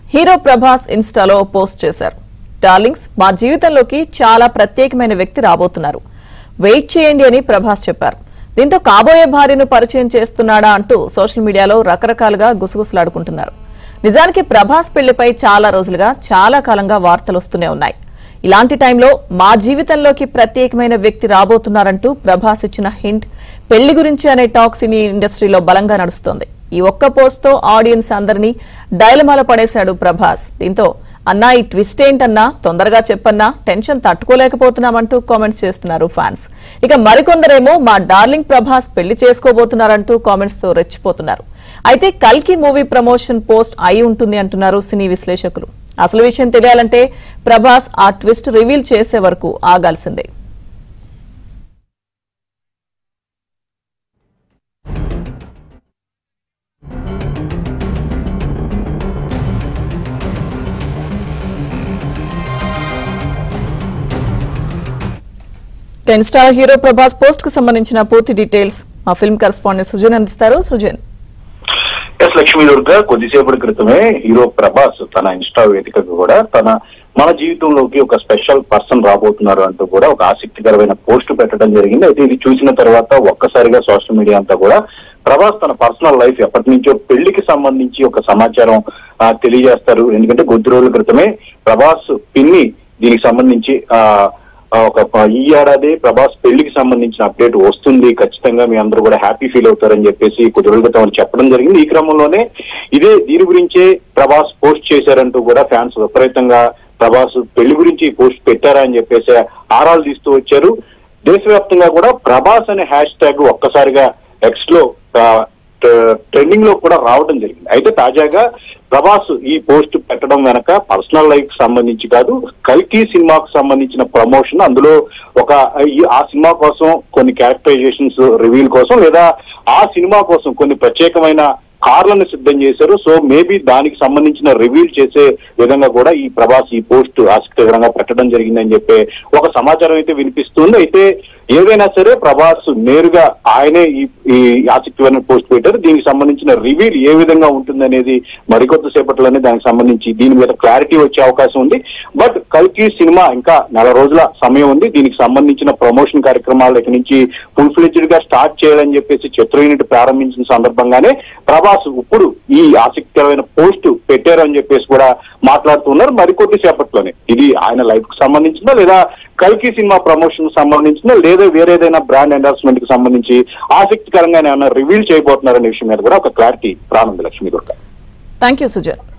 hero Prabhas ఇన్స్టాలో post చేశారు darlings మా జీవితంలోకి చాలా ప్రత్యేకమైన వ్యక్తి రాబోతున్నారు వెయిట్ చేయండి అని ప్రభాస్ చెప్పారు దీంతో కాబోయే భార్యను పరిచయం చేస్తున్నాడా అంటూ సోషల్ మీడియాలో రకరకాలుగా గుసగుసలాడుకుంటున్నారు నిజానికి ప్రభాస్ పెళ్లిపై చాలా రోజులుగా చాలా కాలంగా వార్తలు వస్తూనే ఉన్నాయి ఇలాంటి టైంలో మా జీవితంలోకి ప్రత్యేకమైన వ్యక్తి రాబోతున్నారంటూ ప్రభాస్ ఇచ్చిన హింట్ పెళ్లి గురించి అనే టాక్ సినీ ఇండస్ట్రీలో బలంగా నడుస్తోంది ఈ ఒక్క పోస్ట్ తో ఆడియన్స్ అందరినీ డైలమాల పడేశాడు ప్రభాస్ దీంతో అన్నా ఈ ట్విస్ట్ ఏంటన్నా తొందరగా చెప్పన్నా టెన్షన్ తట్టుకోలేకపోతున్నామంటూ కామెంట్స్ చేస్తున్నారు ఫ్యాన్స్ ఇక మరికొందరేమో మా డార్లింగ్ ప్రభాస్ పెళ్లి చేసుకోబోతున్నారంటూ కామెంట్స్ తో రెచ్చిపోతున్నారు అయితే కల్కి మూవీ ప్రమోషన్ పోస్ట్ అయి ఉంటుంది అంటున్నారు సినీ విశ్లేషకులు అసలు విషయం తెలియాలంటే ప్రభాస్ ఆ ట్విస్ట్ రివీల్ చేసే వరకు ఆగాల్సిందే ఇక ఇన్స్టా హీరో ప్రభాస్ పోస్ట్ కు సంబంధించిన పూర్తి డీటెయిల్స్ మా ఫిల్మ్ కరెస్పాండెంట్ సృజన్ అందిస్తారు సృజన్ ఎస్ లక్ష్మీ దుర్గా కొద్దిసేపటి క్రితమే హీరో ప్రభాస్ తన ఇన్స్టా వేదికకు కూడా తన మన జీవితంలోకి ఒక స్పెషల్ పర్సన్ రాబోతున్నారు అంటూ కూడా ఒక ఆసక్తికరమైన పోస్ట్ పెట్టడం జరిగింది అయితే ఇది చూసిన తర్వాత ఒక్కసారిగా సోషల్ మీడియా అంతా కూడా ప్రభాస్ తన పర్సనల్ లైఫ్ ఎప్పటి నుంచో పెళ్లికి సంబంధించి ఒక సమాచారం ఆ, తెలియజేస్తారు ఎందుకంటే కొద్ది రోజుల క్రితమే ప్రభాస్ పిన్ని దీనికి సంబంధించి ఆ ఆ, ఒక ప- ఈ ఏడాది ప్రభాస్ పెళ్లికి సంబంధించిన అప్డేట్ వస్తుంది ఖచ్చితంగా మీ అందరూ కూడా హ్యాపీ ఫీల్ అవుతారని చెప్పేసి కొద్ది రోజుల క్రితం వాళ్ళు చెప్పడం జరిగింది ఈ క్రమంలోనే ఇదే దీని గురించే ప్రభాస్ పోస్ట్ చేశారంటూ కూడా ఫ్యాన్స్ విపరీతంగా ప్రభాస్ పెళ్లి గురించి పోస్ట్ పెట్టారా అని చెప్పేసి ఆరాలు తీస్తూ వచ్చారు దేశవ్యాప్తంగా కూడా ప్రభాస్ అనే హ్యాష్ ట్యాగ్ ఒక్కసారిగా ఎక్స్ లో ఆ, ట- ట్రెండింగ్ లో కూడా రావడం జరిగింది అయితే తాజాగా ప్రభాస్ ఈ పోస్ట్ పెట్టడం వెనక పర్సనల్ లైఫ్ కి సంబంధించి కాదు కల్కి సినిమాకు సంబంధించిన ప్రమోషన్ అందులో ఒక ఈ- ఆ సినిమా కోసం కొన్ని క్యారెక్టరైజేషన్స్ రివీల్ కోసం లేదా ఆ సినిమా కోసం కొన్ని ప్రత్యేకమైన కార్లను సిద్ధం చేశారు సో మేబీ దానికి సంబంధించిన రివీల్ చేసే విధంగా కూడా ఈ ప్రభాస్ ఈ పోస్ట్ ఆసక్తికరంగా పెట్టడం జరిగిందని చెప్పే ఒక సమాచారం అయితే వినిపిస్తుంది అయితే ఏదైనా సరే ప్రభాస్ నేరుగా ఆయనే ఈ ఈ ఆసక్తికరమైన పోస్ట్ పెట్టారు దీనికి సంబంధించిన రివీల్ ఏ విధంగా ఉంటుందనేది మరికొద్ది సేపట్లోనే దానికి సంబంధించి దీని మీద క్లారిటీ వచ్చే అవకాశం ఉంది బట్ కల్కి సినిమా ఇంకా నెల రోజుల సమయం ఉంది దీనికి సంబంధించిన ప్రమోషన్ కార్యక్రమాలు ఇక నుంచి ఫుల్ ఫ్లెడ్జ్డ్ గా స్టార్ట్ చేయాలని చెప్పేసి చిత్ర యూనిట్ ప్రారంభించిన సందర్భంగానే ప్రభాస్ ఇప్పుడు ఈ ఆసక్తికరమైన పోస్ట్ పెట్టారు అని చెప్పేసి కూడా మాట్లాడుతున్నారు మరికొద్ది సేపట్లోనే ఇది ఆయన లైఫ్ కి సంబంధించిందా లేదా కల్కి సినిమా ప్రమోషన్ కి సంబంధించిందా లేదా వేరేదైనా బ్రాండ్ ఎండార్స్మెంట్ కి సంబంధించి ఆసక్తికరంగా ఏమైనా రివీల్ చేయబోతున్నారనే విషయం మీద కూడా ఒక క్లారిటీ రానుంది లక్ష్మీ దుర్గా థ్యాంక్ యూ సుజన్